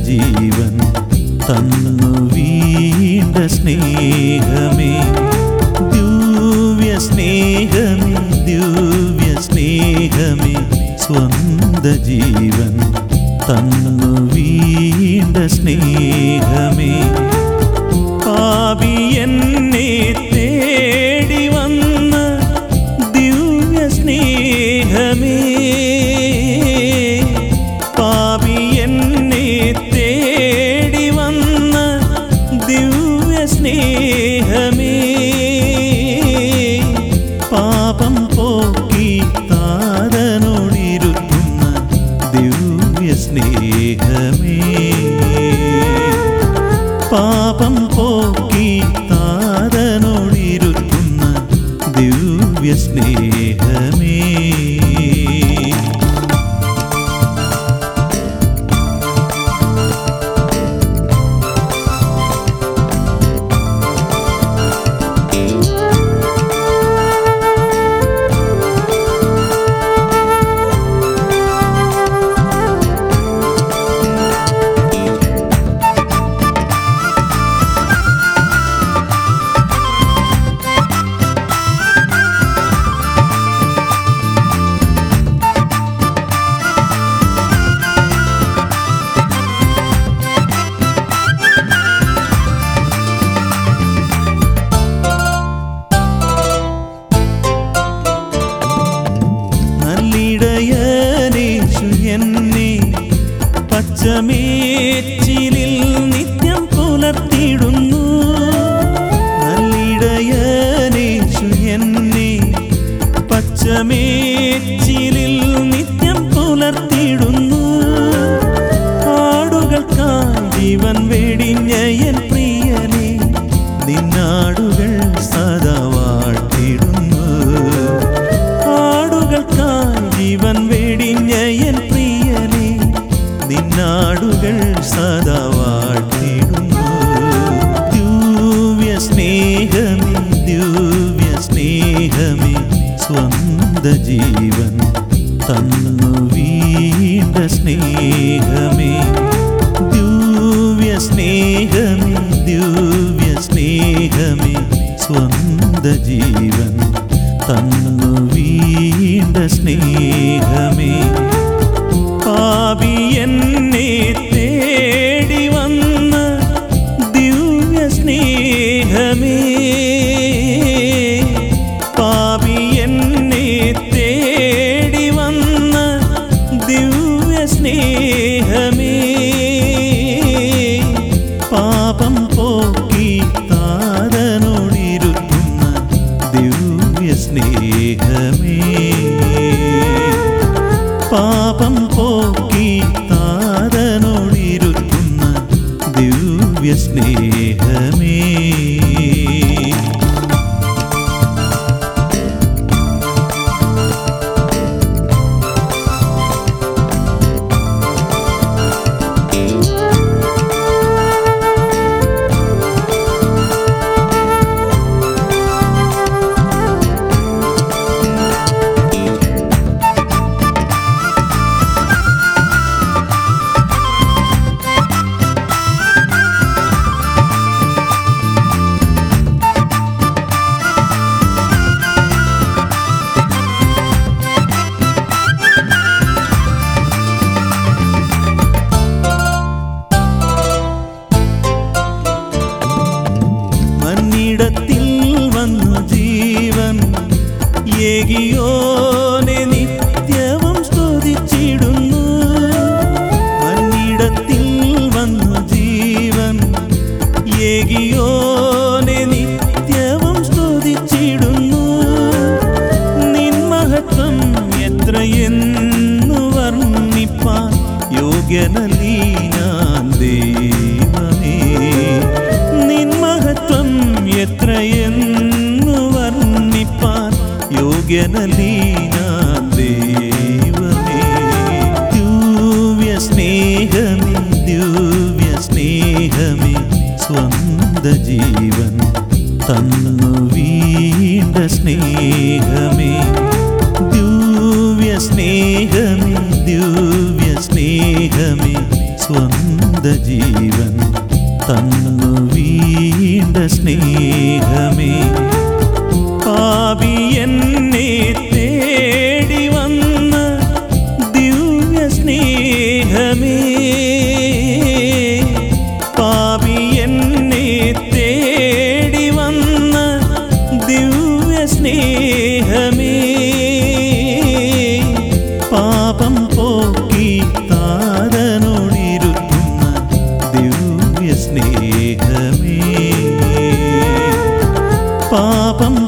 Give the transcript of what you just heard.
ജീവൻ തന്നു വീണ്ട സ്നേഹമേ ദിവ്യ സ്നേഹമേ ദിവ്യ സ്നേഹമേ സ്വന്ത ജീവൻ തന്നു വീണ്ട സ്നേഹമേ പാപി എന്നെ തേടി വന്ന ദിവ്യ സ്നേഹമേ പാപി എന്നെ തേടി വന്ന ദിവ്യ സ്നേഹമേ പാപം പോക്കി താരനോടിരുത്തുന്ന ദിവ്യ സ്നേഹമേ പാപം പോക്കി താരനോടിരുത്തുന്ന ദിവ്യ സ്നേഹമേ നല്ലിടയനേശു എന്നെ പച്ചമേച്ചിലിൽ നിത്യം പുലർത്തിയിടുന്നു നല്ലിടയനേശു എന്നെ പച്ചമേച്ചിലിൽ നിത്യം പുലർത്തിയിടുന്നു ആടുകൾക്കായി ജീവൻ വെടിഞ്ഞ എൻ പ്രിയനെ നിന്നാടുകൾ സദാ വാഴ്ത്തിടുന്നു ആടുകൾക്കായി ജീവൻ വെടിഞ്ഞ എൻ പ്രിയനെ നിന്നാടുകൾ സദാ വാഴ്ത്തിടുന്നു ദിവ്യ സ്നേഹമേ ദിവ്യ സ്നേഹമേ സ്വന്ത ജീവൻ തന്നു വീണ്ട സ്നേഹമേ ദിവ്യ സ്നേഹമേ ദിവ്യ സ്നേഹമേ സ്വന്ത ജീവൻ തന്നു വീണ്ട സ്നേഹമേ പാപി എന്നെ തേടി വന്ന ദിവ്യ സ്നേഹമേ പാപി എന്നെ തേടി വന്ന ദിവ്യ സ്നേഹമേ പാപം പോക്കി താരനോടിരുത്തുന്ന ദിവ്യ സ്നേഹമേ പാപം പോക്കി താരനോടിരുത്തുന്ന ദിവ്യ സ്നേഹമേ മണ്ണിടത്തിൽ വന്നു ജീവൻ ഏകിയോനെ നിത്യവും സ്തുതിച്ചിടുന്നു മണ്ണിടത്തിൽ വന്നു ജീവൻ ഏകിയോനെ നിത്യവും സ്തുതിച്ചിടുന്നു നിൻ മഹത്വം എത്രയെന്നു വർണ്ണിപ്പാൻ യോഗ്യനല്ലീ ഞാൻ ദൈവമേ നിൻ മഹത്വം എത്രയെന്നു വർണ്ണിപ്പാൻ യോഗ്യനല്ലീ ഞാൻ ദൈവമേ ദിവ്യ സ്നേഹമേ ദിവ്യ സ്നേഹമേ സ്വന്ത ജീവൻ തന്നു വീണ്ട സ്നേഹമേ ദിവ്യ സ്നേഹമേ ദിവ്യ സ്നേഹമേ സ്വന്ത പാപം